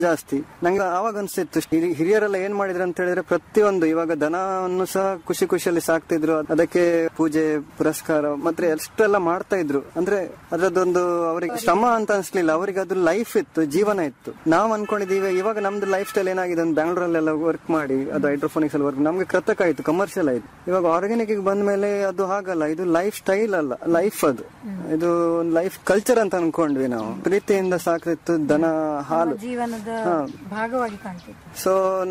ಜಾಸ್ತಿ ನಂಗೆ ಆವಾಗ ಅನ್ಸಿತ್ತು ಹಿರಿ- ಹಿರಿಯರೆಲ್ಲ ಏನ್ ಮಾಡಿದ್ರು ಅಂತ ಹೇಳಿದ್ರೆ ಪ್ರತಿಯೊಂದು ಇವಾಗ ದನವನ್ನು ಸಹ ಖುಷಿ ಖುಷಿಯಲ್ಲಿ ಸಾಕ್ತಿದ್ರು ಅದಕ್ಕೆ ಪೂಜೆ ಪುರಸ್ಕಾರ ಮತ್ತೆ ಎಷ್ಟೆಲ್ಲ ಮಾಡ್ತಾ ಇದ್ರು ಅಂದ್ರೆ ಅದರದೊಂದು ಅವರಿಗೆ ಶ್ರಮ ಅಂತ ಅನ್ಸ್ಲಿಲ್ಲ ಅವರಿಗೆ ಅದು ಲೈಫ್ ಇತ್ತು ಜೀವನ ಇತ್ತು ನಾವ್ ಅನ್ಕೊಂಡಿದೀವಿ ಇವಾಗ ನಮ್ದು ಲೈಫ್ ಸ್ಟೈಲ್ ಏನಾಗಿದೆ ಅಂದ್ರೆ ಬ್ಯಾಂಗ್ಳೂರಲ್ಲೆಲ್ಲ ವರ್ಕ್ ಮಾಡಿ ಅದು ಹೈಡ್ರೋಫೋನಿಕ್ಸ್ ಅಲ್ಲಿ ವರ್ಕ್ ನಮ್ಗೆ ಕೃತಕ ಆಯ್ತು ಕಮರ್ಷಿಯಲ್ ಆಯ್ತು ಇವಾಗ ಆರ್ಗ್ಯಾನಿಕ್ ಬಂದ ಮೇಲೆ ಅದು ಹಾಗಲ್ಲ ಇದು ಲೈಫ್ ಸ್ಟೈಲ್ ಅಲ್ಲ ಲೈಫ್ ಅದು ಇದು ಲೈಫ್ ಕಲ್ಚರ್ ಅಂತ ಅನ್ಕೊಂಡ್ವಿ ನಾವು ಪ್ರೀತಿಯಿಂದ ಸಾಕ್ತಿತ್ತು ದನ ಹಾಲು ಜೀವನದ ಭಾಗವಾಗಿ ಕಾಣ್ತಿತ್ತು ಸೊ